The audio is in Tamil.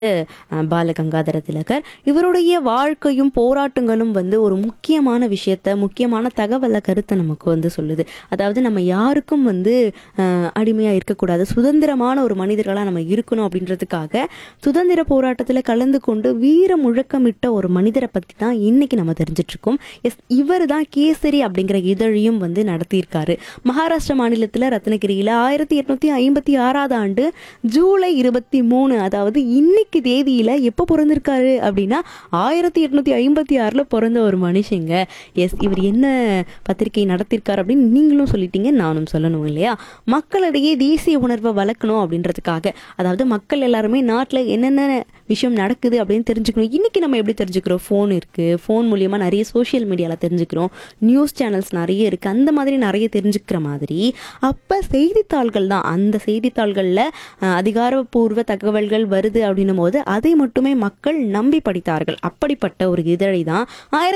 அஹ், பாலகங்காதர திலகர் இவருடைய வாழ்க்கையும் போராட்டங்களும் வந்து ஒரு முக்கியமான விஷயத்த முக்கியமான தகவலை கருத்தை நமக்கு வந்து சொல்லுது அதாவது நம்ம யாருக்கும் வந்து அஹ், அடிமையா இருக்கக்கூடாது சுதந்திரமான ஒரு மனிதர்களா நம்ம இருக்கணும் அப்படின்றதுக்காக சுதந்திர போராட்டத்தில் கலந்து கொண்டு வீர முழக்கமிட்ட ஒரு மனிதரை பத்தி தான் இன்னைக்கு நம்ம தெரிஞ்சிட்டு இருக்கோம் எஸ் இவர் தான் கேசரி அப்படிங்கிற இதழையும் வந்து நடத்தியிருக்காரு மகாராஷ்டிரா மாநிலத்தில் ரத்னகிரியில் ஆயிரத்தி எட்நூத்தி ஐம்பத்தி ஆறாவது ஆண்டு ஜூலை இருபத்தி மூணு அதாவது இன்னைக்கு தேதியில எப்போ பிறந்திருக்காரு அப்படின்னா ஆயிரத்தி எட்நூத்தி ஐம்பத்தி ஆறுல பிறந்த ஒரு மனுஷங்க எஸ் இவர் என்ன பத்திரிகை நடத்தியிருக்காரு அப்படின்னு நீங்களும் சொல்லிட்டீங்க நானும் சொல்லணும் இல்லையா மக்களிடையே தேசிய உணர்வை வளர்க்கணும் அப்படின்றதுக்காக அதாவது மக்கள் எல்லாருமே நாட்டில் என்னென்ன விஷயம் நடக்குது அப்படின்னு தெரிஞ்சுக்கணும் இன்னைக்கு நம்ம எப்படி தெரிஞ்சுக்கிறோம் ஃபோன் இருக்கு ஃபோன் மூலியமா நிறைய சோஷியல் மீடியால தெரிஞ்சுக்கிறோம் நியூஸ் சேனல்ஸ் நிறைய இருக்கு அந்த மாதிரி நிறைய தெரிஞ்சுக்கிற மாதிரி அப்ப செய்தித்தாள்கள் தான் அந்த செய்தித்தாள்கள்ல அஹ், அதிகாரப்பூர்வ தகவல்கள் வருது அப்படின்னும் போது அதை மட்டுமே மக்கள் நம்பி படித்தார்கள் அப்படிப்பட்ட ஒரு இதழை தான் ஆயிரத்தி